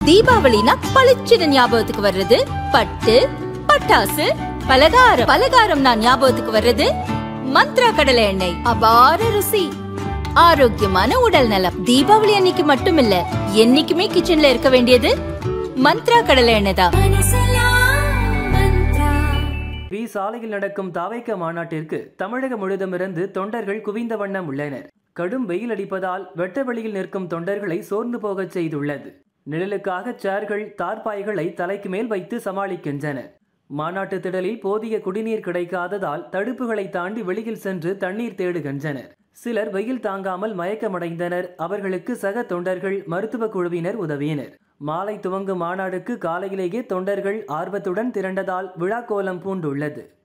தீபாவளினா பளிச்சுன்னு ஞாபகத்துக்கு வர்றது பட்டு பட்டாசு பலகாரம் பலகாரம் நான் ஞாபகத்துக்கு வர்றது மந்த்ரா கடலை எண்ணெய் அபார ருசி ஆரோக்கியமான உடல் நலம் தீபாவளி அன்னைக்கு மட்டும் இல்ல என்னைக்குமே கிச்சன்ல இருக்க வேண்டியது மந்த்ரா கடலை எண்ணெய் தான் வி சாலையில் நடக்கும் தாவைக்க மாநாட்டிற்கு தமிழகம் முழுதுமிருந்து தொண்டர்கள் குவிந்த வண்ணம் உள்ளனர் கடும் வெயில் அடிப்பதால் வெட்ட வெளியில் நிற்கும் தொண்டர்களை சோர்ந்து போகச் செய்துள்ளது நிழலுக்காக சேர்கள் தார்பாய்களை தலைக்கு மேல் வைத்து சமாளிக்கின்றனர் மாநாட்டு திடலில் போதிய குடிநீர் கிடைக்காததால் தடுப்புகளை தாண்டி வெளியில் சென்று தண்ணீர் தேடுகின்றனர் சிலர் வெயில் தாங்காமல் மயக்கமடைந்தனர் அவர்களுக்கு சக தொண்டர்கள் மருத்துவ குழுவினர் உதவினர் மாலை துவங்கும் மாநாடுக்கு காலையிலேயே தொண்டர்கள் ஆர்வத்துடன் திரண்டதால் விழா கோலம் பூண்டுள்ளது